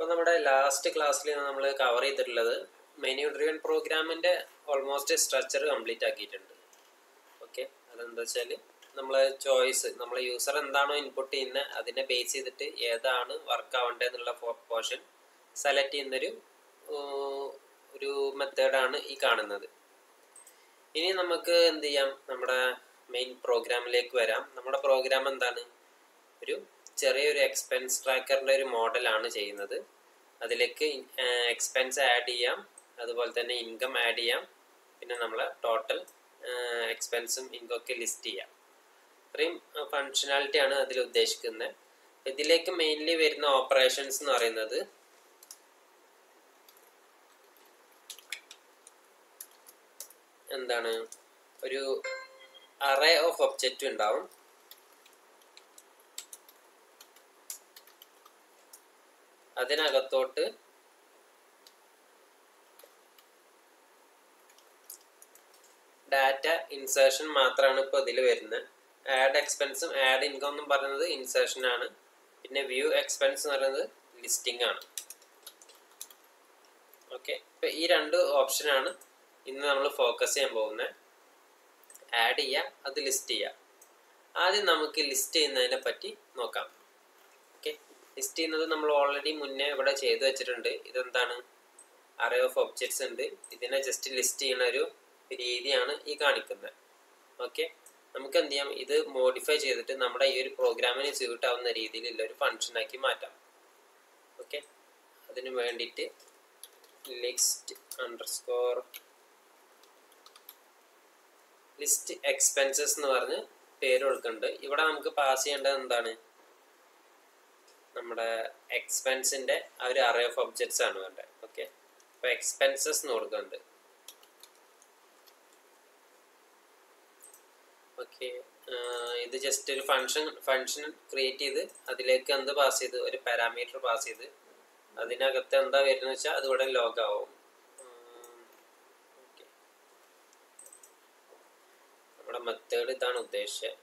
അപ്പോൾ നമ്മുടെ ലാസ്റ്റ് ക്ലാസ്സിൽ നമ്മൾ കവർ ചെയ്തിട്ടുള്ളത് മെനു ഡ്രിവൻ പ്രോഗ്രാമിൻ്റെ ഓൾമോസ്റ്റ് സ്ട്രക്ചർ കംപ്ലീറ്റ് ആക്കിയിട്ടുണ്ട് ഓക്കെ അതെന്താ വെച്ചാൽ നമ്മൾ ചോയ്സ് നമ്മൾ യൂസർ എന്താണോ ഇൻപുട്ട് ചെയ്യുന്നത് അതിനെ ബേസ് ചെയ്തിട്ട് ഏതാണ് വർക്ക് ആവേണ്ടത് എന്നുള്ള പോർഷൻ സെലക്ട് ചെയ്യുന്നൊരു ഏർ, ഒരു മെത്തേഡാണ് ഈ കാണുന്നത് ഇനി നമുക്ക് എന്ത് ചെയ്യാം നമ്മുടെ മെയിൻ പ്രോഗ്രാമിലേക്ക് വരാം നമ്മുടെ പ്രോഗ്രാം എന്താണ് ഒരു ചെറിയൊരു എക്സ്പെൻസ് ട്രാക്കറിൻ്റെ ഒരു മോഡലാണ് ചെയ്യുന്നത് അതിലേക്ക് എക്സ്പെൻസ് ആഡ് ചെയ്യാം അതുപോലെ തന്നെ ഇൻകം ആഡ് ചെയ്യാം പിന്നെ നമ്മൾ ടോട്ടൽ എക്സ്പെൻസും ഇൻകം ഒക്കെ ലിസ്റ്റ് ചെയ്യാം ഇത്രയും ഫങ്ഷനാലിറ്റി ആണ് അതിൽ ഉദ്ദേശിക്കുന്നത് ഇതിലേക്ക് മെയിൻലി വരുന്ന ഓപ്പറേഷൻസ് എന്ന് പറയുന്നത് എന്താണ് ഒരു അറേ ഓഫ് ഒബ്ജക്റ്റ് ഉണ്ടാവും അതിനകത്തോട്ട് ഡാറ്റ ഇൻസേർഷൻ മാത്രമാണ് ഇപ്പോൾ ഇതിൽ വരുന്നത് ആഡ് എക്സ്പെൻസും ആഡ് ഇൻകം എന്നും പറയുന്നത് ഇൻസേർഷൻ ആണ് പിന്നെ വ്യൂ എക്സ്പെൻസ് എന്ന് പറയുന്നത് ലിസ്റ്റിംഗ് ആണ് ഓക്കെ ഇപ്പൊ ഈ രണ്ട് ഓപ്ഷനാണ് ഇന്ന് നമ്മൾ ഫോക്കസ് ചെയ്യാൻ പോകുന്നത് ആഡ് ചെയ്യുക അത് ലിസ്റ്റ് ചെയ്യുക ആദ്യം നമുക്ക് ലിസ്റ്റ് ചെയ്യുന്നതിനെ പറ്റി നോക്കാം ഓക്കെ ലിസ്റ്റ് ചെയ്യുന്നത് നമ്മൾ ഓൾറെഡി മുന്നേ ഇവിടെ ചെയ്തു വെച്ചിട്ടുണ്ട് ഇതെന്താണ് അറേ ഓഫ് ഒബ്ജക്ട്സ് ഉണ്ട് ഇതിനെ ജസ്റ്റ് ലിസ്റ്റ് ചെയ്യുന്ന ഒരു രീതിയാണ് ഈ കാണിക്കുന്നത് ഓക്കെ നമുക്ക് എന്ത് ചെയ്യാം ഇത് മോഡിഫൈ ചെയ്തിട്ട് നമ്മുടെ ഈ ഒരു പ്രോഗ്രാമിന് സ്യൂട്ട് ആവുന്ന രീതിയിലുള്ള ഒരു ഫംഗ്ഷൻ ആക്കി മാറ്റാം ഓക്കെ അതിന് വേണ്ടിയിട്ട് ലിസ്റ്റ് അണ്ടർസ്കോർ ലിസ്റ്റ് എക്സ്പെൻസസ് എന്ന് പറഞ്ഞ് പേര് കൊടുക്കുന്നുണ്ട് ഇവിടെ നമുക്ക് പാസ് ചെയ്യേണ്ടത് എന്താണ് നമ്മുടെ എക്സ്പെൻസിന്റെ ആ ഒരു അറേ ഓഫ് ഒബ്ജക്ട്സ് ആണ് വേണ്ടത് ഓക്കെ അപ്പൊ എക്സ്പെൻസസ് എന്ന് കൊടുക്കുന്നുണ്ട് ഓക്കെ ഇത് ജസ്റ്റ് ഒരു ഫങ്ഷൻ ഫങ്ഷൻ ക്രിയേറ്റ് ചെയ്ത് അതിലേക്ക് എന്ത് പാസ് ചെയ്ത് ഒരു പാരാമീറ്റർ പാസ് ചെയ്ത് അതിനകത്ത് എന്താ വരുന്നത് വെച്ചാൽ അത് ഇവിടെ ലോഗ് ആവും ഓക്കെ നമ്മുടെ മെത്തേഡ് ഇതാണ് ഉദ്ദേശിച്ചത്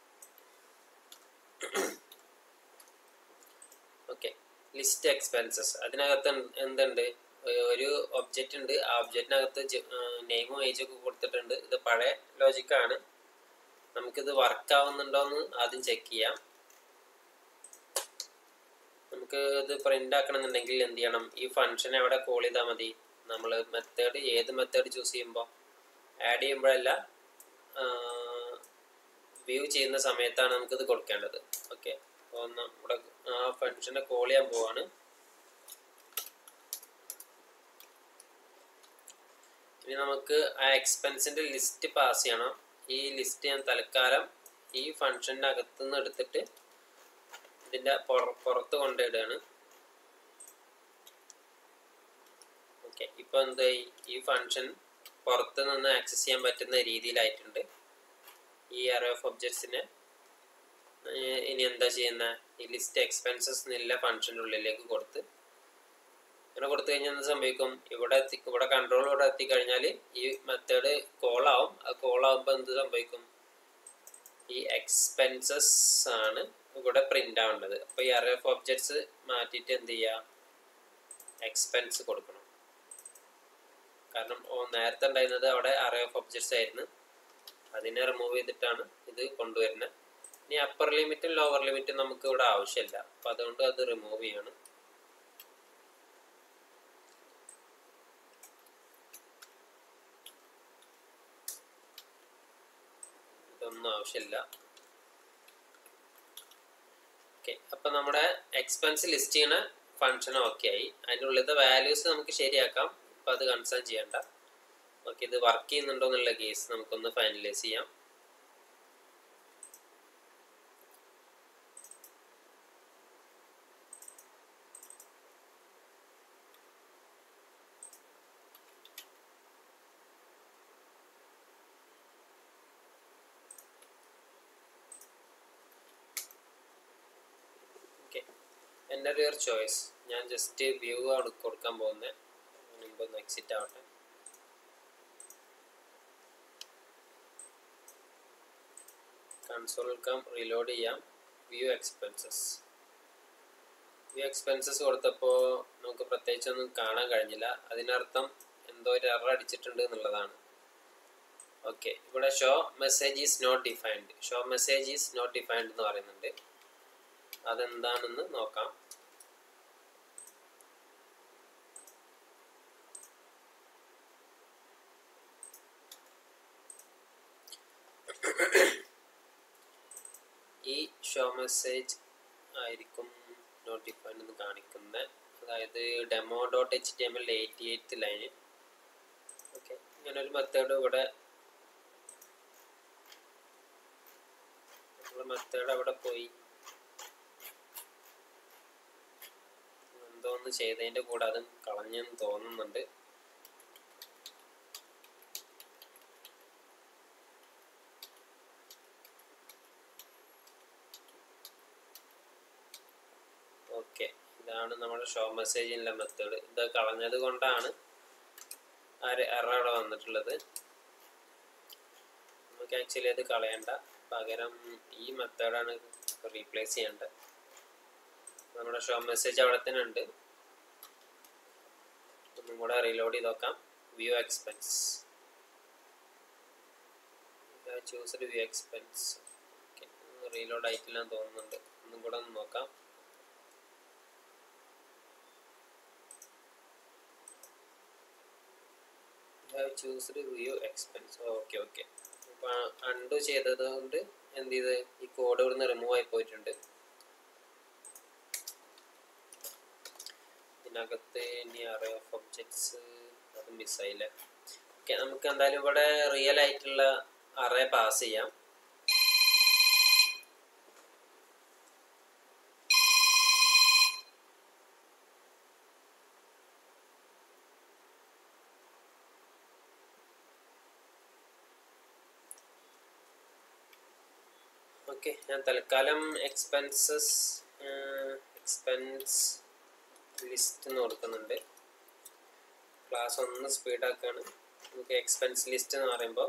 ഓക്കെ ലിസ്റ്റ് എക്സ്പെൻസസ് അതിനകത്ത് എന്ത് എന്തുണ്ട് ഒ- ഒരു ഒബ്ജക്റ്റ് ഉണ്ട് ആ ഒബ്ജക്റ്റിനകത്ത് നെയിമും ഏജും ഒക്കെ കൊടുത്തിട്ടുണ്ട് ഇത് പഴയ ലോജിക്കാണ് നമുക്കിത് വർക്ക് ആവുന്നുണ്ടോന്ന് ആദ്യം ചെക്ക് ചെയ്യാം നമുക്ക് ഇത് പ്രിന്റ് ആക്കണമെന്നുണ്ടെങ്കിൽ എന്ത് ചെയ്യണം ഈ ഫംഗ്ഷൻ എവിടെ കോൾ ചെയ്താൽ മതി നമ്മൾ മെത്തേഡ് ഏത് മെത്തേഡ് ചൂസ് ചെയ്യുമ്പോൾ ആഡ് ചെയ്യുമ്പോഴല്ല വ്യൂ ചെയ്യുന്ന സമയത്താണ് നമുക്കിത് കൊടുക്കേണ്ടത് ഓക്കെ അപ്പോൾ നമ്മുടെ ആ ഫംഗ്ഷനെ കോൾ ചെയ്യാൻ പോവാണ് ഇനി നമുക്ക് ആ എക്സ്പെൻസിന്റെ ലിസ്റ്റ് പാസ് ചെയ്യണം ഈ ലിസ്റ്റ് ഞാൻ തൽക്കാലം ഈ ഫംഗ്ഷൻ്റെ അകത്തുനിന്ന് എടുത്തിട്ട് ഇതിന്റെ പുറ- പുറത്ത് കൊണ്ടിടുകയാണ് ഓക്കെ ഇപ്പൊ എന്തായി ഈ ഫംഗ്ഷൻ പുറത്ത് നിന്ന് ആക്സസ് ചെയ്യാൻ പറ്റുന്ന രീതിയിലായിട്ടുണ്ട് ഈ അറേ ഓഫ് ഒബ്ജക്ട്സിനെ ഇനി എന്താ ചെയ്യുന്ന ഈ ലിസ്റ്റ് എക്സ്പെൻസസ് എന്നുള്ള ഫംഗ്ഷൻ്റെ ഉള്ളിലേക്ക് കൊടുത്ത് അങ്ങനെ കൊടുത്തു കഴിഞ്ഞാൽ എന്ത് സംഭവിക്കും ഇവിടെ എത്തി ഇവിടെ കൺട്രോൾ ഇവിടെ എത്തിക്കഴിഞ്ഞാൽ ഈ മെത്തേഡ് കോൾ ആവും ആ കോൾ ആവുമ്പോൾ എന്ത് സംഭവിക്കും ഈ എക്സ്പെൻസസ് ആണ് ഇവിടെ പ്രിന്റ് ആവേണ്ടത് അപ്പോൾ ഈ അറേ ഓഫ് ഒബ്ജക്ട്സ് മാറ്റിയിട്ട് എന്ത് ചെയ്യുക എക്സ്പെൻസ് കൊടുക്കണം കാരണം ഓ നേരത്തെ ഉണ്ടായിരുന്നത് അവിടെ അറേ ഓഫ് ഒബ്ജക്ട്സ് ആയിരുന്നു അതിനെ റിമൂവ് ചെയ്തിട്ടാണ് ഇത് കൊണ്ടുവരുന്നത് ഇനി അപ്പർ ലിമിറ്റും ലോവർ ലിമിറ്റും നമുക്ക് ഇവിടെ ആവശ്യമില്ല അപ്പം അതുകൊണ്ട് അത് റിമൂവ് ചെയ്യണം ഇതൊന്നും ആവശ്യമില്ല ഓക്കെ അപ്പൊ നമ്മുടെ എക്സ്പെൻസ് ലിസ്റ്റ് ചെയ്യണ ഫംഗ്ഷൻ ഓക്കെ ആയി അതിൻ്റെ ഉള്ളിലത്തെ വാല്യൂസ് നമുക്ക് ശരിയാക്കാം ഇപ്പൊ അത് കൺസേൺ ചെയ്യണ്ട ഓക്കെ ഇത് വർക്ക് ചെയ്യുന്നുണ്ടോ എന്നുള്ള കേസ് നമുക്കൊന്ന് ഫൈനലൈസ് ചെയ്യാം ഓക്കെ എൻ്റെ യുവർ ചോയ്സ് ഞാൻ ജസ്റ്റ് വ്യൂ ആണ് കൊടുക്കാൻ പോകുന്നത് മുമ്പ് ഒന്ന് എക്സിറ്റ് ആവട്ടെ കൺസോൾ കം റീലോഡ് ചെയ്യാം വ്യൂ എക്സ്പെൻസസ് വ്യൂ എക്സ്പെൻസസ് കൊടുത്തപ്പോൾ നമുക്ക് പ്രത്യേകിച്ചൊന്നും കാണാൻ കഴിഞ്ഞില്ല അതിനർത്ഥം എന്തോ ഒരു എറർ അടിച്ചിട്ടുണ്ട് എന്നുള്ളതാണ് ഓക്കെ ഇവിടെ show message is not defined show message is not defined എന്ന് പറയുന്നുണ്ട് അതെന്താണെന്ന് നോക്കാം ഈ ഷോ മെസ്സേജ് ആയിരിക്കും നോട്ടിഫൈഡ് എന്ന് കാണിക്കുന്നത് അതായത് demo dot H T M L eighty eight line okay ഇങ്ങനെ ഒരു മെത്തേഡ് ഇവിടെ നമ്മുടെ മെത്തേഡ് അവിടെ പോയി എന്തോ ഒന്ന് ചെയ്തതിൻ്റെ കൂടെ അതും കളഞ്ഞെന്ന് തോന്നുന്നുണ്ട് ഓക്കെ ഇതാണ് നമ്മുടെ ഷോ മെസ്സേജിൻ്റെ മെത്തേഡ് ഇത് കളഞ്ഞത് കൊണ്ടാണ് ആ എറർ അവിടെ വന്നിട്ടുള്ളത് നമുക്ക് ആക്ച്വലി അത് കളയണ്ട പകരം ഈ മെത്തേഡാണ് റീപ്ലേസ് ചെയ്യേണ്ടത് നമ്മുടെ ഷോ മെസ്സേജ് അവിടെ തന്നെ ഉണ്ട് ഒന്നും കൂടെ റീലോഡ് ചെയ്ത് നോക്കാം view expense choose view expense okay reload ആയിട്ടില്ലെന്ന് തോന്നുന്നുണ്ട് ഒന്നും കൂടെ ഒന്ന് നോക്കാം have choosed view expense okay okay അപ്പോൾ അൺഡു ചെയ്തത് കൊണ്ട് എന്ത് ചെയ്ത് ഈ കോഡ് ഇവിടുന്ന് റിമൂവ് ആയി പോയിട്ടുണ്ട് ഇതിനകത്ത് ഇനി അറേ ഓഫ് ഒബ്ജക്ട്സ് അത് മിസ്സായില്ല ഓക്കെ നമുക്ക് എന്തായാലും ഇവിടെ റിയൽ ആയിട്ടുള്ള അറേ പാസ് ചെയ്യാം ഓക്കെ ഞാൻ തൽക്കാലം എക്സ്പെൻസസ് എക്സ്പെൻസ് ലിസ്റ്റ് എന്ന് കൊടുക്കുന്നുണ്ട് ക്ലാസ് ഒന്ന് സ്പീഡാക്കാണ് നമുക്ക് എക്സ്പെൻസ് ലിസ്റ്റ് എന്ന് പറയുമ്പോൾ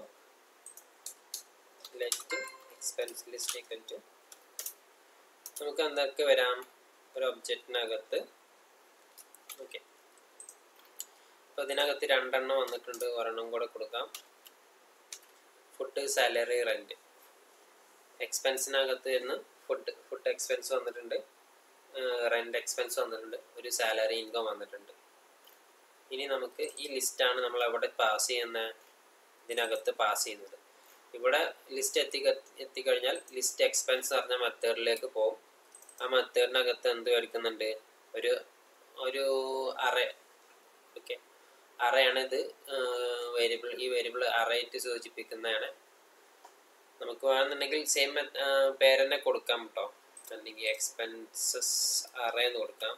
let expense list equal to നമുക്ക് എന്തൊക്കെ വരാം ഒരു ഒബ്ജക്റ്റിനകത്ത് ഓക്കെ അപ്പോൾ ഇതിനകത്ത് രണ്ടെണ്ണം വന്നിട്ടുണ്ട് ഒരെണ്ണം കൂടെ കൊടുക്കാം ഫുഡ് സാലറി റെൻറ്റ് എക്സ്പെൻസിനകത്ത് നിന്ന് ഫുഡ് ഫുഡ് എക്സ്പെൻസ് വന്നിട്ടുണ്ട് റെൻ്റ് എക്സ്പെൻസ് വന്നിട്ടുണ്ട് ഒരു സാലറി ഇൻകം വന്നിട്ടുണ്ട് ഇനി നമുക്ക് ഈ ലിസ്റ്റാണ് നമ്മൾ എവിടെ പാസ് ചെയ്യുന്ന ഇതിനകത്ത് പാസ് ചെയ്യുന്നത് ഇവിടെ ലിസ്റ്റ് എത്തി എത്തിക്കഴിഞ്ഞാൽ ലിസ്റ്റ് എക്സ്പെൻസ് പറഞ്ഞ മെത്തേഡിലേക്ക് പോകും ആ മെത്തേഡിനകത്ത് എന്ത് എടുക്കുന്നുണ്ട് ഒരു ഒരു അറേ ഓക്കെ അറയാണ് ഇത് വേരിയബിൾ ഈ വേരിയബിൾ അറേറ്റ് സൂചിപ്പിക്കുന്നതാണ് നമുക്ക് വേണമെന്നുണ്ടെങ്കിൽ സെയിം പേര് തന്നെ കൊടുക്കാം കേട്ടോ അല്ലെങ്കിൽ എക്സ്പെൻസസ് അറേ എന്ന് കൊടുക്കാം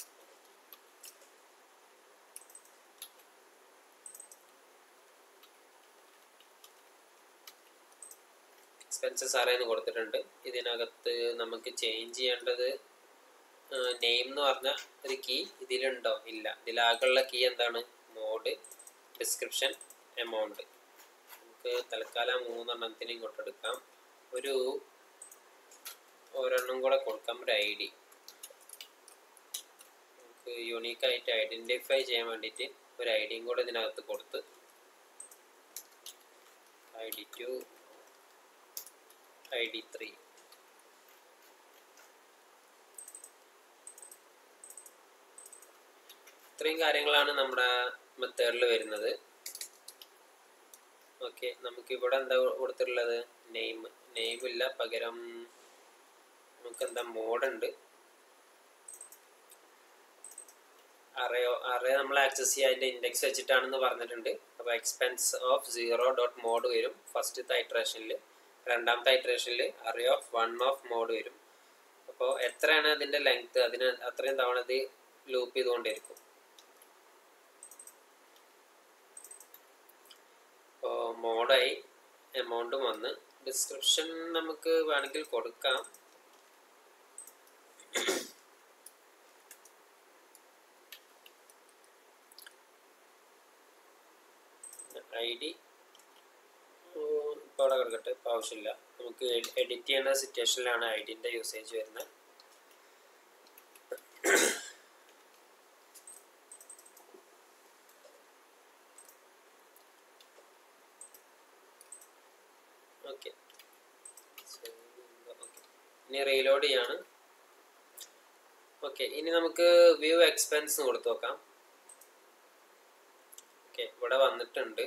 എക്സ്പെൻസസ് അറേ എന്ന് കൊടുത്തിട്ടുണ്ട് ഇതിനകത്ത് നമുക്ക് ചേഞ്ച് ചെയ്യേണ്ടത് നെയിം എന്ന് പറഞ്ഞ ഒരു കീ ഇതിലുണ്ടോ ഇല്ല ഇതിലാകെയുള്ള കീ എന്താണ് മോഡ് ഡിസ്ക്രിപ്ഷൻ എമൗണ്ട് നമുക്ക് തൽക്കാലം മൂന്നെണ്ണത്തിന് ഇങ്ങോട്ട് എടുക്കാം ഒരു ഒരെണ്ണം കൂടെ കൊടുക്കാം ഒരു ഐ ഡി നമുക്ക് യുണീക്കായിട്ട് ഐഡൻറ്റിഫൈ ചെയ്യാൻ വേണ്ടിയിട്ട് ഒരു ഐ ഡിയും കൂടെ ഇതിനകത്ത് കൊടുത്ത് I D two I D three ഇത്രയും കാര്യങ്ങളാണ് നമ്മുടെ മെത്തേഡിൽ വരുന്നത് ഓക്കെ നമുക്ക് ഇവിടെ എന്താ കൊടുത്തിട്ടുള്ളത് നെയിം നെയിം ഇല്ല പകരം നമുക്ക് എന്താ മോഡുണ്ട് അറയോ അറേ നമ്മൾ ആക്സസ് ചെയ്യുക അതിൻ്റെ ഇൻഡെക്സ് വെച്ചിട്ടാണെന്ന് പറഞ്ഞിട്ടുണ്ട് അപ്പോൾ expense of zero dot mode വരും ഫസ്റ്റത്തെ ഐട്രേഷനിൽ രണ്ടാമത്തെ ഐട്രേഷനിൽ array of one of mode വരും അപ്പോൾ എത്രയാണ് അതിൻ്റെ ലെങ്ത് അതിന് അത്രയും തവണ ഇത് ലൂപ്പ് ചെയ്തുകൊണ്ടിരിക്കും അപ്പോൾ മോഡായി എമൗണ്ടും വന്ന് ഡിസ്ക്രിപ്ഷൻ നമുക്ക് വേണമെങ്കിൽ കൊടുക്കാം ഐ ഡി ഇപ്പോൾ അവിടെ കിടക്കട്ടെ ഇപ്പോൾ ആവശ്യമില്ല നമുക്ക് എഡിറ്റ് ചെയ്യുന്ന സിറ്റുവേഷനിലാണ് ഐ ഡിൻ്റെ യൂസേജ് വരുന്നത് ഇനി റീലോഡ് ചെയ്യാണ് ഓക്കെ ഇനി നമുക്ക് വ്യൂ എക്സ്പെൻസ് കൊടുത്തു നോക്കാം ഓക്കെ ഇവിടെ വന്നിട്ടുണ്ട്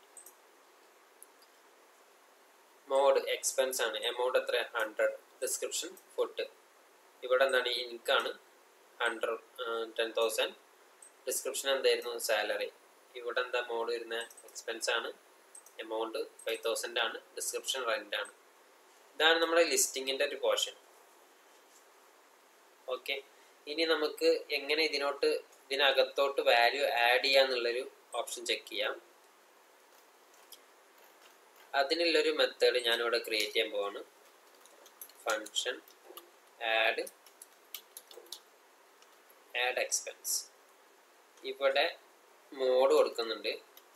മോഡ് എക്സ്പെൻസ് ആണ് എമൗണ്ട് എത്ര ഹൺഡ്രഡ് ഡിസ്ക്രിപ്ഷൻ ഫുഡ് ഇവിടെ എന്താണ് ഇൻകാണ് ഹൺഡ്രഡ് ടെൻ തൗസൻഡ് ഡിസ്ക്രിപ്ഷൻ എന്തായിരുന്നു സാലറി ഇവിടെ എന്താ മോഡ് വരുന്ന എക്സ്പെൻസ് ആണ് എമൗണ്ട് ഫൈവ് തൗസൻഡ് ആണ് ഡിസ്ക്രിപ്ഷൻ റെന്റ് ആണ് ഇതാണ് നമ്മുടെ ലിസ്റ്റിങ്ങിന്റെ ഒരു പോർഷൻ ഓക്കെ ഇനി നമുക്ക് എങ്ങനെ ഇതിനോട്ട് ഇതിനകത്തോട്ട് വാല്യൂ ആഡ് ചെയ്യാന്നുള്ളൊരു ഓപ്ഷൻ ചെക്ക് ചെയ്യാം അതിനുള്ളൊരു മെത്തേഡ് ഞാനിവിടെ ക്രിയേറ്റ് ചെയ്യാൻ പോവാണ് ഫങ്ഷൻ ആഡ് ആഡ് എക്സ്പെൻസ് ഇവിടെ മോഡ് കൊടുക്കുന്നുണ്ട്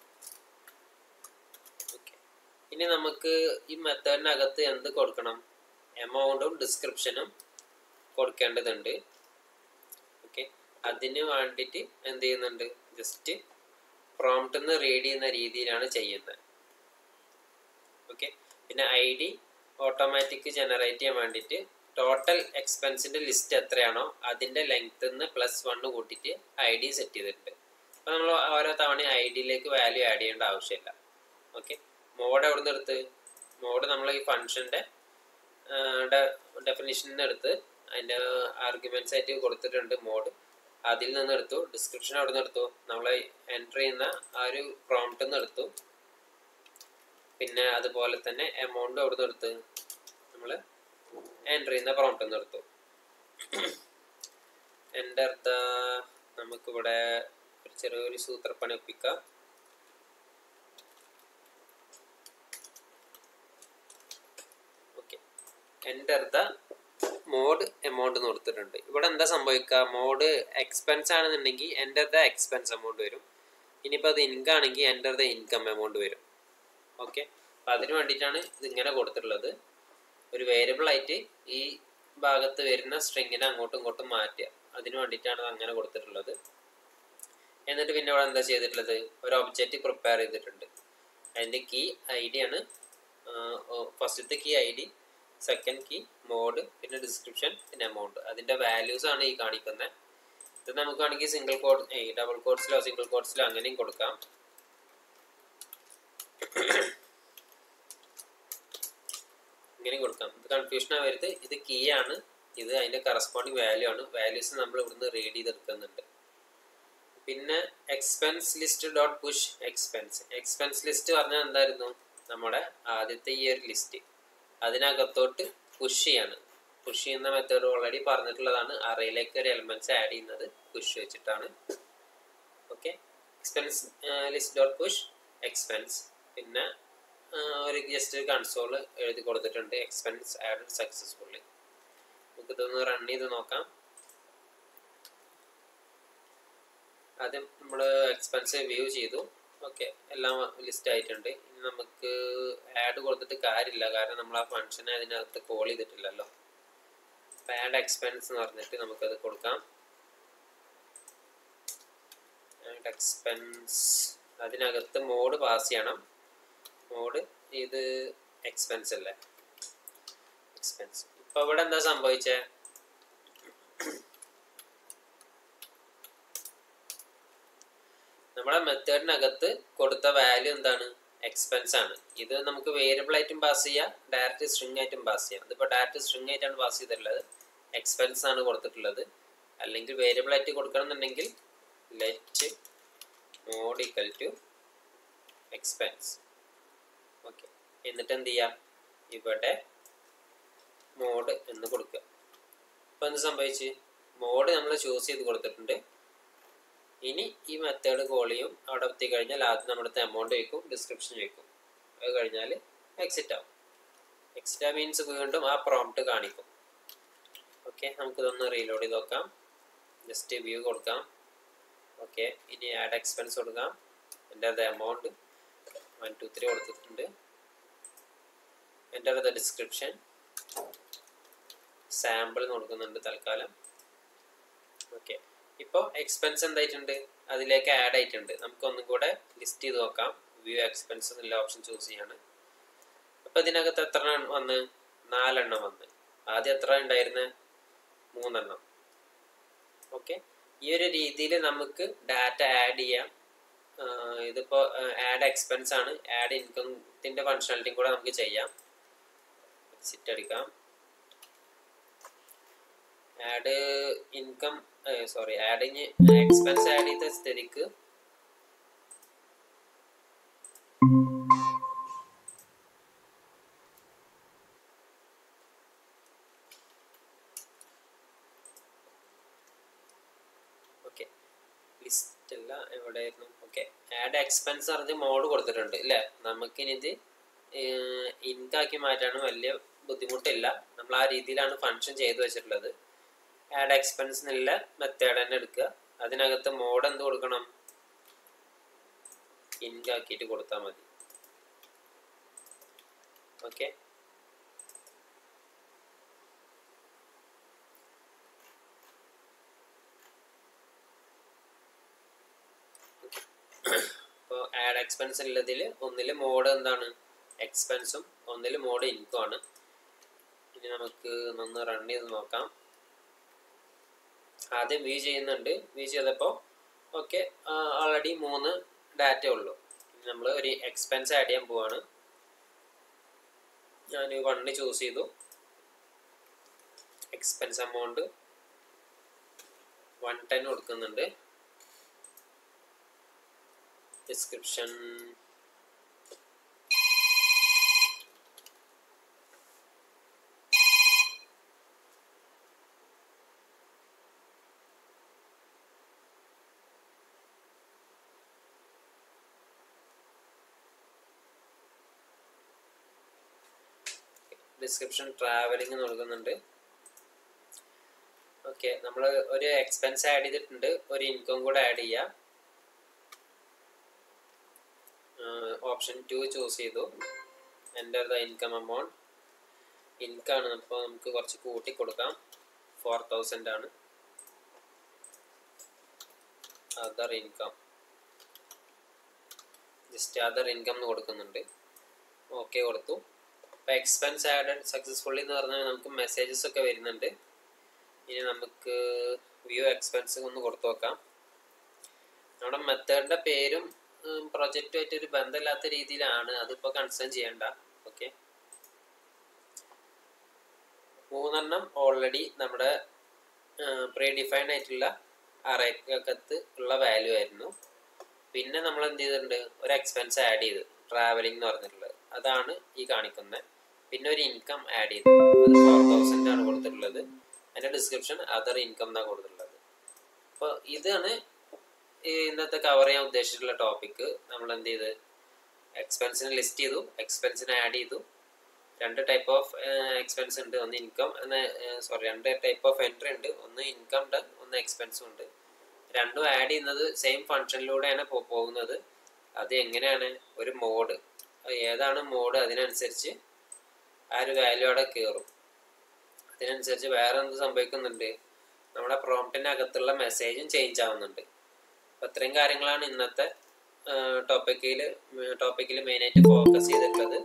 ഓക്കെ ഇനി നമുക്ക് ഈ മെത്തേഡിനകത്ത് എന്ത് കൊടുക്കണം എമൗണ്ടും ഡിസ്ക്രിപ്ഷനും കൊടുക്കേണ്ടതുണ്ട് ഓക്കെ അതിന് വേണ്ടിയിട്ട് എന്ത് ചെയ്യുന്നുണ്ട് ജസ്റ്റ് പ്രോംപ്റ്റിൽ നിന്ന് റീഡ് ചെയ്യുന്ന രീതിയിലാണ് ചെയ്യുന്നത് ഓക്കെ പിന്നെ ഐ ഡി ഓട്ടോമാറ്റിക് ജനറേറ്റ് ചെയ്യാൻ വേണ്ടിയിട്ട് ടോട്ടൽ എക്സ്പെൻസിന്റെ ലിസ്റ്റ് എത്രയാണോ അതിന്റെ ലെങ്ത് നിന്ന് പ്ലസ് വണ്ണ് കൂട്ടിയിട്ട് ഐ ഡി സെറ്റ് ചെയ്തിട്ടുണ്ട് അപ്പോൾ നമ്മൾ ഓരോ തവണ ഐ ഡിയിലേക്ക് വാല്യൂ ആഡ് ചെയ്യേണ്ട ആവശ്യമില്ല ഓക്കെ മോഡ് എവിടെ നിന്ന് എടുത്ത് മോഡ് നമ്മൾ ഈ ഫംഗ്ഷന്റെ ഡെഫിനിഷനിൽ നിന്ന് എടുത്ത് അതിൻ്റെ ആർഗ്യുമെന്റ്സ് ആയിട്ട് കൊടുത്തിട്ടുണ്ട് മോഡ് അതിൽ നിന്ന് എടുത്തു ഡിസ്ക്രിപ്ഷൻ അവിടെ നിന്ന് എടുത്തു നമ്മൾ എൻ്റർ ചെയ്യുന്ന ആ ഒരു പ്രോംപ്റ്റിൽ നിന്ന് എടുത്തു പിന്നെ അതുപോലെ തന്നെ എമൗണ്ട് അവിടെ നിന്ന് എടുത്ത് നമ്മൾ എൻ്റർ ചെയ്യുന്ന പ്രോംപ്റ്റിൽ നിന്ന് എടുത്തു എൻ്റർ ദ നമുക്കിവിടെ ഒരു ചെറിയൊരു സൂത്രപ്പണി ഒപ്പിക്കാം okay enter the mode amount എന്ന് കൊടുത്തിട്ടുണ്ട് ഇവിടെ എന്താ സംഭവിക്കുക മോഡ് എക്സ്പെൻസ് ആണെന്നുണ്ടെങ്കിൽ എൻ്റർ ദ എക്സ്പെൻസ് എമൗണ്ട് വരും ഇനിയിപ്പോൾ അത് ഇൻകം ആണെങ്കിൽ എൻ്റർ ദ ഇൻകം എമൗണ്ട് വരും ഓക്കെ അപ്പം അതിന് വേണ്ടിയിട്ടാണ് ഇതിങ്ങനെ കൊടുത്തിട്ടുള്ളത് ഒരു വേരിയബിൾ ആയിട്ട് ഈ ഭാഗത്ത് വരുന്ന സ്ട്രിങ്ങിനെ അങ്ങോട്ടും ഇങ്ങോട്ടും മാറ്റുക അതിന് വേണ്ടിയിട്ടാണ് ഇത് അങ്ങനെ കൊടുത്തിട്ടുള്ളത് എന്നിട്ട് പിന്നെ ഇവിടെ എന്താ ചെയ്തിട്ടുള്ളത് ഒരു ഒബ്ജക്റ്റ് പ്രിപ്പയർ ചെയ്തിട്ടുണ്ട് അതിൻ്റെ കീ ഐ ഡി ആണ് ഫസ്റ്റത്തെ key I D second key mode പിന്നെ ഡിസ്ക്രിപ്ഷൻ പിന്നെ എമൗണ്ട് അതിൻ്റെ വാല്യൂസ് ആണ് ഈ കാണിക്കുന്നത് ഇത് നമുക്ക് വേണമെങ്കിൽ സിംഗിൾ കോഡ് ഡബിൾ കോഡ്സിലോ സിംഗിൾ കോഡ്സിലോ അങ്ങനെയും കൊടുക്കാം ഇങ്ങനെയും കൊടുക്കാം ഇത് കൺഫ്യൂഷൻ ആവരുത് ഇത് കീ ആണ് ഇത് അതിന്റെ കറസ്പോണ്ടിങ് വാല്യൂ ആണ് വാല്യൂസ് നമ്മൾ ഇവിടുന്ന് റീഡ് ചെയ്തെടുക്കുന്നുണ്ട് പിന്നെ expense list dot push expense expense list പറഞ്ഞാൽ എന്തായിരുന്നു നമ്മുടെ ആദ്യത്തെ ഈ ഒരു ലിസ്റ്റ് അതിനകത്തോട്ട് പുഷ് ചെയ്യാണ് പുഷ് ചെയ്യുന്ന മെത്തേഡ് ഓൾറെഡി പറഞ്ഞിട്ടുള്ളതാണ് അറയിലേക്ക് ഒരു എലിമെന്റ്സ് ആഡ് ചെയ്യുന്നത് പുഷ് വെച്ചിട്ടാണ് okay expense list dot push expense പിന്നെ ഒരു ജസ്റ്റ് കൺസോൾ എഴുതി കൊടുത്തിട്ടുണ്ട് എക്സ്പെൻസ് ആഡ് സക്സസ്ഫുള്ളി നമുക്ക് ഇതൊന്ന് റൺ ചെയ്ത് നോക്കാം ആദ്യം നമ്മൾ എക്സ്പെൻസ് വ്യൂ ചെയ്തു ഓക്കെ എല്ലാം ലിസ്റ്റ് ആയിട്ടുണ്ട് ഇനി നമുക്ക് ആഡ് കൊടുത്തിട്ട് കാര്യമില്ല കാരണം നമ്മൾ ആ ഫംഗ്ഷനെ അതിനകത്ത് കോൾ ചെയ്തിട്ടില്ലല്ലോ ആഡ് എക്സ്പെൻസ് എന്ന് പറഞ്ഞിട്ട് നമുക്കത് കൊടുക്കാം ആഡ് എക്സ്പെൻസ് അതിനകത്ത് മോഡ് പാസ് ചെയ്യണം മോഡ് ഇത് എക്സ്പെൻസ് അല്ലേ എക്സ്പെൻസ് ഇപ്പൊ ഇവിടെ എന്താ സംഭവിച്ചേ നമ്മുടെ മെത്തേഡിനകത്ത് കൊടുത്ത വാല്യൂ എന്താണ് എക്സ്പെൻസ് ആണ് ഇത് നമുക്ക് വേരിയബിൾ ആയിട്ടും പാസ് ചെയ്യാം ഡയറക്റ്റ് സ്ട്രിങ് ആയിട്ടും പാസ് ചെയ്യാം ഇതിപ്പോൾ ഡയറക്റ്റ് സ്ട്രിങ് ആയിട്ടാണ് പാസ് ചെയ്തിട്ടുള്ളത് എക്സ്പെൻസ് ആണ് കൊടുത്തിട്ടുള്ളത് അല്ലെങ്കിൽ വേരിയബിൾ ആയിട്ട് കൊടുക്കണം എന്നുണ്ടെങ്കിൽ let mode equal to expense okay എന്നിട്ട് എന്ത് ചെയ്യാം ഇവിടെ മോഡ് എന്ന് കൊടുക്കുക ഇപ്പം എന്ത് സംഭവിച്ച് മോഡ് നമ്മൾ ചൂസ് ചെയ്ത് കൊടുത്തിട്ടുണ്ട് ഇനി ഈ മെത്തേഡ് കോൾ ചെയ്യും അവിടെ എത്തി കഴിഞ്ഞാൽ ആദ്യം നമ്മുടെ എമൗണ്ട് വയ്ക്കും ഡിസ്ക്രിപ്ഷൻ വയ്ക്കും അത് കഴിഞ്ഞാൽ എക്സിറ്റ് ആവും എക്സിറ്റ് മീൻസ് വീണ്ടും ആ പ്രോംപ്റ്റ് കാണിക്കും ഓക്കെ നമുക്കിതൊന്ന് റീലോഡ് ചെയ്ത് നോക്കാം ജസ്റ്റ് വ്യൂ കൊടുക്കാം ഓക്കെ ഇനി ആഡ് എക്സ്പെൻസ് കൊടുക്കാം എൻ്റെ അത് എമൗണ്ട് വൺ ടു ത്രീ കൊടുത്തിട്ടുണ്ട് എൻ്റെ അത് ഡിസ്ക്രിപ്ഷൻ സാമ്പിൾ കൊടുക്കുന്നുണ്ട് തൽക്കാലം ഓക്കെ ഇപ്പോൾ എക്സ്പെൻസ് എന്തായിട്ടുണ്ട് അതിലേക്ക് ആഡ് ആയിട്ടുണ്ട് നമുക്ക് ഒന്നും കൂടെ ലിസ്റ്റ് ചെയ്ത് നോക്കാം വ്യൂ എക്സ്പെൻസ് എന്നുള്ള ഓപ്ഷൻ ചൂസ് ചെയ്യാണ് അപ്പോൾ ഇതിനകത്ത് എത്ര വന്ന് നാലെണ്ണം വന്ന് ആദ്യം എത്ര ഉണ്ടായിരുന്നത് മൂന്നെണ്ണം ഓക്കെ ഈ ഒരു രീതിയിൽ നമുക്ക് ഡാറ്റ ആഡ് ചെയ്യാം ആഹ് ഇതിപ്പോ ആഡ് എക്സ്പെൻസ് ആണ് ആഡ് ഇൻകത്തിന്റെ ഫങ്ഷണാലിറ്റിയും കൂടെ നമുക്ക് ചെയ്യാം എക്സിറ്റ് അടിക്കാം add income sorry adding expense add ചെയ്ത സ്ഥിതിക്ക് ഓക്കെ ലിസ്റ്റ് അല്ല എവിടെയായിരുന്നു ഓക്കെ ആഡ് എക്സ്പെൻസ് പറഞ്ഞ് മോഡ് കൊടുത്തിട്ടുണ്ട് അല്ലേ നമുക്കിനിത് ഇൻകാക്കി മാറ്റാനും വലിയ ബുദ്ധിമുട്ടില്ല നമ്മൾ ആ രീതിയിലാണ് ഫങ്ഷൻ ചെയ്തു വെച്ചിട്ടുള്ളത് ആഡ് എക്സ്പെൻസ് എന്നുള്ള മെത്തേഡ് തന്നെ എടുക്കുക അതിനകത്ത് മോഡ് എന്ത് കൊടുക്കണം ഇൻകാക്കിയിട്ട് കൊടുത്താൽ മതി ഓക്കെ ഇപ്പോൾ ആഡ് എക്സ്പെൻസ് ഉള്ളതിൽ ഒന്നിൽ മോഡ് എന്താണ് എക്സ്പെൻസും ഒന്നിൽ മോഡ് ഇൻകം ആണ് ഇനി നമുക്ക് ഒന്ന് റൺ ചെയ്ത് നോക്കാം ആദ്യം വ്യൂ ചെയ്യുന്നുണ്ട് വ്യൂ ചെയ്തപ്പോൾ ഓക്കെ ഓൾറെഡി മൂന്ന് ഡാറ്റ ഉള്ളൂ നമ്മൾ ഒരു എക്സ്പെൻസ് ആഡ് ചെയ്യാൻ പോവാണ് ഞാൻ വണ്ണ് ചൂസ് ചെയ്തു എക്സ്പെൻസ് എമൗണ്ട് വൺ ടെൻ കൊടുക്കുന്നുണ്ട് ഡിസ്ക്രിപ്ഷൻ ഡിസ്ക്രിപ്ഷൻ ട്രാവലിംഗ് നൽകുന്നുണ്ട് ഓക്കെ നമ്മൾ ഒരു എക്സ്പെൻസ് ആഡ് ചെയ്തിട്ടുണ്ട് ഒരു ഇൻകം കൂടെ ആഡ് ചെയ്യാം ഓപ്ഷൻ ടു ചൂസ് ചെയ്തു എൻ്റർ ദ ഇൻകം എമൗണ്ട് ഇൻകാണ് അപ്പോൾ നമുക്ക് കുറച്ച് കൂട്ടി കൊടുക്കാം ഫോർ തൗസൻഡ് ആണ് other income just other income എന്ന് കൊടുക്കുന്നുണ്ട് ഓക്കെ കൊടുത്തു അപ്പോൾ എക്സ്പെൻസ് ആഡഡ് സക്സസ്ഫുള്ളി എന്ന് പറഞ്ഞാൽ നമുക്ക് മെസ്സേജസ് ഒക്കെ വരുന്നുണ്ട് ഇനി നമുക്ക് വ്യൂ എക്സ്പെൻസ് ഒന്ന് കൊടുത്തു നോക്കാം നമ്മുടെ മെത്തേഡിൻ്റെ പേരും പ്രൊജക്റ്റുമായിട്ട് ഒരു ബന്ധമില്ലാത്ത രീതിയിലാണ് അതിപ്പോൾ കൺസേൺ ചെയ്യണ്ട ഓക്കെ മൂന്നെണ്ണം ഓൾറെഡി നമ്മുടെ പ്രീ ഡിഫൈൻഡ് ആയിട്ടുള്ള അറേക്കകത്ത് ഉള്ള വാല്യൂ ആയിരുന്നു പിന്നെ നമ്മൾ എന്ത് ചെയ്തിട്ടുണ്ട് ഒരു എക്സ്പെൻസ് ആഡ് ചെയ്ത് ട്രാവലിംഗ് എന്ന് പറഞ്ഞിട്ടുള്ളത് അതാണ് ഈ കാണിക്കുന്നത് പിന്നെ ഒരു ഇൻകം ആഡ് ചെയ്തു അത് ഫോർ തൗസൻഡ് ആണ് കൊടുത്തിട്ടുള്ളത് അതിൻ്റെ ഡിസ്ക്രിപ്ഷൻ അതർ ഇൻകം എന്നാണ് കൊടുത്തിട്ടുള്ളത് അപ്പോൾ ഇതാണ് ഈ ഇന്നത്തെ കവർ ചെയ്യാൻ ഉദ്ദേശിച്ചിട്ടുള്ള ടോപ്പിക്ക് നമ്മൾ എന്ത് ചെയ്ത് എക്സ്പെൻസിനെ ലിസ്റ്റ് ചെയ്തു എക്സ്പെൻസിനെ ആഡ് ചെയ്തു രണ്ട് ടൈപ്പ് ഓഫ് എക്സ്പെൻസ് ഉണ്ട് ഒന്ന് ഇൻകം സോറി രണ്ട് ടൈപ്പ് ഓഫ് എൻട്രി ഉണ്ട് ഒന്ന് ഇൻകം ഉണ്ട് ഒന്ന് എക്സ്പെൻസും ഉണ്ട് രണ്ടും ആഡ് ചെയ്യുന്നത് സെയിം ഫങ്ഷനിലൂടെയാണ് പോകുന്നത് അത് എങ്ങനെയാണ് ഒരു മോഡ് ഏതാണ് മോഡ് അതിനനുസരിച്ച് ആ ഒരു വാല്യൂ അവിടെ കയറും അതിനനുസരിച്ച് വേറെ എന്ത് സംഭവിക്കുന്നുണ്ട് നമ്മുടെ പ്രോംപ്റ്റിനകത്തുള്ള മെസ്സേജും ചേഞ്ച് ആവുന്നുണ്ട് അപ്പം ഇത്രയും കാര്യങ്ങളാണ് ഇന്നത്തെ ടോപ്പിക്കിൽ ടോപ്പിക്കിൽ മെയിനായിട്ട് ഫോക്കസ് ചെയ്തിട്ടുള്ളത്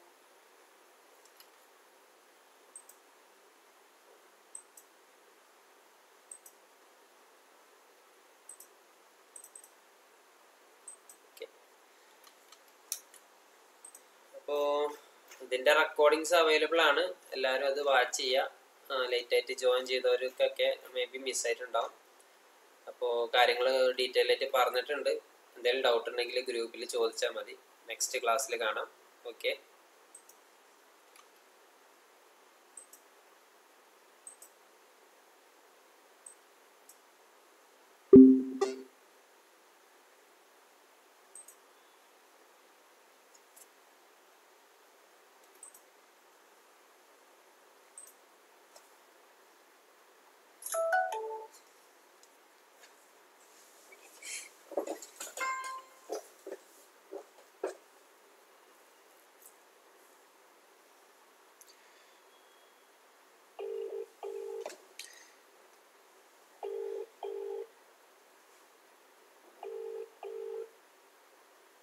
അപ്പോൾ ഇതിൻ്റെ റെക്കോർഡിങ്സ് അവൈലബിൾ ആണ് എല്ലാവരും അത് വാച്ച് ചെയ്യുക ലേറ്റ് ആയിട്ട് ജോയിൻ ചെയ്തവർക്കൊക്കെ മേ ബി മിസ്സായിട്ടുണ്ടാവും അപ്പോൾ കാര്യങ്ങൾ ഡീറ്റെയിൽ ആയിട്ട് പറഞ്ഞിട്ടുണ്ട് എന്തെങ്കിലും ഡൗട്ട് ഉണ്ടെങ്കിൽ ഗ്രൂപ്പിൽ ചോദിച്ചാൽ മതി നെക്സ്റ്റ് ക്ലാസ്സിൽ കാണാം ഓക്കെ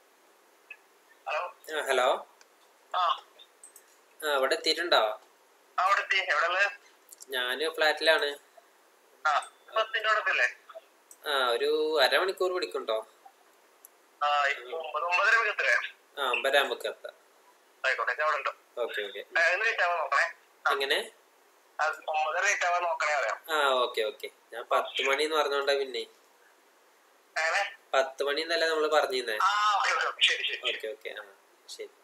ഹലോ ആ ഹലോ ആ ആ ഇവിടെ എത്തിയിട്ടുണ്ടോ അവിടെ എത്തി എവിടെ ഉള്ളത് ഞാന് ഫ്ലാറ്റിലാണ് ആ ബസ്സിന്റെ അവിടെ അല്ലേ ആ ഒരു അരമണിക്കൂർ പിടിക്കുണ്ടോ ആ ഇപ്പൊ ഒമ്പത് ഒമ്പതര മണിക്ക് എത്രയാ ആ അമ്പതാകുമ്പോ എത്താം ആയിക്കോട്ടെ ഞാൻ അവിടെ ഉണ്ട് ഓക്കെ ഓക്കെ എന്ന് ലേറ്റ് ആവാൻ നോക്കണേ എങ്ങനെ ആ, ഒമ്പതര ലേറ്റ് ആവാൻ നോക്കണേ പറയാം ആ ഓക്കെ ഓക്കെ ഞാൻ പത്ത് മണി എന്ന് പറഞ്ഞോണ്ടാ പിന്നെ അങ്ങനെ പത്ത് മണി എന്നല്ലേ നമ്മള് പറഞ്ഞിരുന്നേ ആ ഓക്കെ ഓക്കെ ശരി ശരി ശരി ഓക്കെ ഓക്കെ ആ ശരി